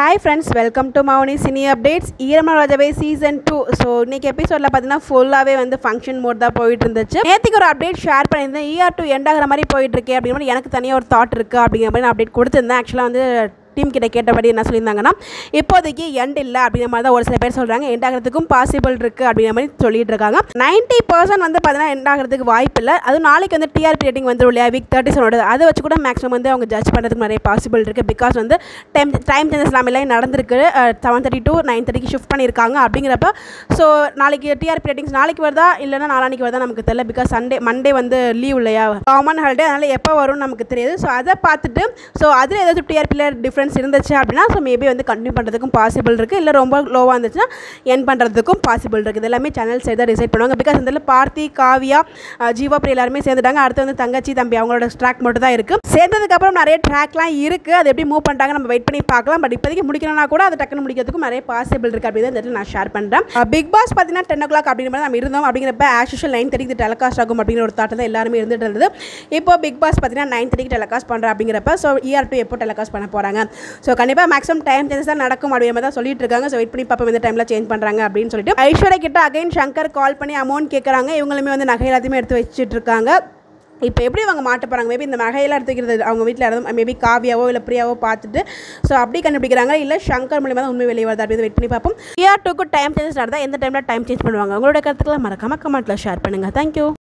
hi friends welcome to Mouni cine updates Eerama Rajave season two so இன்னைக்கு எபிசோடில் பார்த்தீங்கன்னா ஃபுல்லாகவே வந்து ஃபங்க்ஷன் மோட் தான் போயிட்டு இருந்துச்சு நேற்றுக்கு ஒரு அப்டேட் ஷேர் பண்ணியிருந்தேன் இஆர் டூ எண்ட் ஆகிற மாதிரி போயிட்டு இருக்கே அப்படிங்கிற மாதிரி எனக்கு தனியாக ஒரு தாட் இருக்குது அப்படிங்கிற மாதிரி நான் அப்டேட் கொடுத்துருந்தேன் ஆக்சுவலாக வந்து டீம் கிட்ட கேட்டபடி என்ன சொல்லியிருந்தாங்கன்னா இப்போதைக்கு எண்ட் இல்லை அப்படிங்கிற மாதிரி தான் ஒரு சில பேர் சொல்கிறாங்க எண்ட் ஆகிறதுக்கும் பாசிபிள் இருக்குது அப்படிங்கிற மாதிரி சொல்லிட்டு இருக்காங்க நைன்ட்டி பர்சன்ட் வந்து பார்த்தீங்கன்னா எண்ட் ஆகிறதுக்கு வாய்ப்பு இல்லை அதுவும் நாளைக்கு வந்து டிஆர்பி ரேட்டிங் வந்துடும் இல்லையா வீக் தேர்ட்டி செவனோட அதை வச்சு கூட மேக்ஸிமம் வந்து அவங்க ஜட்ஜ் பண்ணுறதுக்கு நிறைய பாசிபிள் இருக்குது பிகாஸ் வந்து டைம் டைம் சேஞ்சஸ் எல்லாமே நடந்திருக்கு செவன் தேர்ட்டி டு நைன் தேர்ட்டிக்கு ஷிஃப்ட் பண்ணியிருக்காங்க அப்படிங்கிறப்ப ஸோ நாளைக்கு டிஆர்பி ரேட்டிங்ஸ் நாளைக்கு வருதா இல்லைன்னா நாளானிக்கு வருதா நமக்கு தெரியல பிகாஸ் சண்டே மண்டே வந்து லீவ் இல்லையா காமன் ஹாலிடே அதனால் எப்போ வரும்னு நமக்கு தெரியாது ஸோ அதை பார்த்துட்டு ஸோ அதில் ஏதாச்சும் டிஆர்பியில் டிஃப்ரென்ஸ் இருந்துச்சு அப்படின்னா ஸோ மேபி வந்து கண்டினியூ பண்ணுறதுக்கும் பாசிபிள் இருக்குது இல்லை ரொம்ப லோவாக இருந்துச்சுன்னா என் பண்ணுறதுக்கும் பாசிபிள் இருக்குது இது எல்லாமே சேனல் சைடு தான் டிசைட் பண்ணுவாங்க பிகாஸ் இதில் பார்த்தி காவியா அஹ், ஜீவா பிரியா எல்லாருமே சேர்ந்துட்டாங்க அடுத்து வந்து தங்கச்சி தம்பி அவங்களோட ட்ராக் மட்டும் தான் இருக்குது சேர்ந்ததுக்கப்புறம் நிறைய ட்ராக்லாம் இருக்குது அது எப்படி மூவ் பண்ணிட்டாங்க நம்ம வெயிட் பண்ணி பார்க்கலாம் பட் இப்போதைக்கு முடிக்கணும்னா கூட அது டக்குன்னு முடிக்கிறதுக்கும் நிறைய பாசிபிள் இருக்குது அப்படின்னு தான் நான் ஷேர் பண்ணுறேன் பிக் பாஸ் பார்த்தீங்கன்னா டென் ஓ கிளாக் அப்படிங்கிற மாதிரி நம்ம இருந்தோம் அப்படிங்கிறப்ப ஆஷுஷல் நைன் தேர்ட்டிக்கு டெலகாஸ்ட் ஆகும் அப்படிங்கிற ஒரு தாட்டு தான் எல்லாருமே இருந்துட்டு இருந்தது இப்போ பிக் பாஸ் பார்த்தீங்கன்னா நைன் தேர்ட்டிக்கு டெலகாஸ்ட் பண்ணுறேன் அப்படிங்கிறப்ப ஸோ இஆர் டூ எப்போ டெலகாஸ்ட் பண்ண போகிறாங்க ஸோ கண்டிப்பாக மேக்ஸிமம் டைம் சேஞ்சஸ் தான் நடக்கும் அப்படிங்கிற மாதிரி தான் சொல்லிட்டு இருக்காங்க ஸோ வெயிட் பண்ணி பார்ப்போம் இந்த டைமில் சேஞ்ச் பண்ணுறாங்க அப்படின்னு சொல்லிட்டு ஐஸ்வர்யா கிட்ட அகைன் சங்கர் கால் பண்ணி அமௌண்ட் கேட்குறாங்க இவங்களுமே வந்து நகை எல்லாத்தையுமே எடுத்து வச்சுட்டு இருக்காங்க இப்போ எப்படி அவங்க மாட்ட போகிறாங்க மேபி இந்த நகையெல்லாம் எடுத்துக்கிறது அவங்க வீட்டில் யாராவது மேபி காவியாவோ இல்லை பிரியாவோ பார்த்துட்டு ஸோ அப்படி கண்டுபிடிக்கிறாங்க இல்லை சங்கர் மூலியமாக தான் உண்மை வெளியே வருது அப்படின்னு வெயிட் பண்ணி பார்ப்போம் இஆர் டூக்கு டைம் சேஞ்சஸ் நடந்தால் எந்த டைமில் டைம் சேஞ்ச் பண்ணுவாங்க உங்களோட கருத்துக்களை மறக்காம கமெண்ட்டில் ஷேர் பண்ணுங்கள் தேங்க்யூ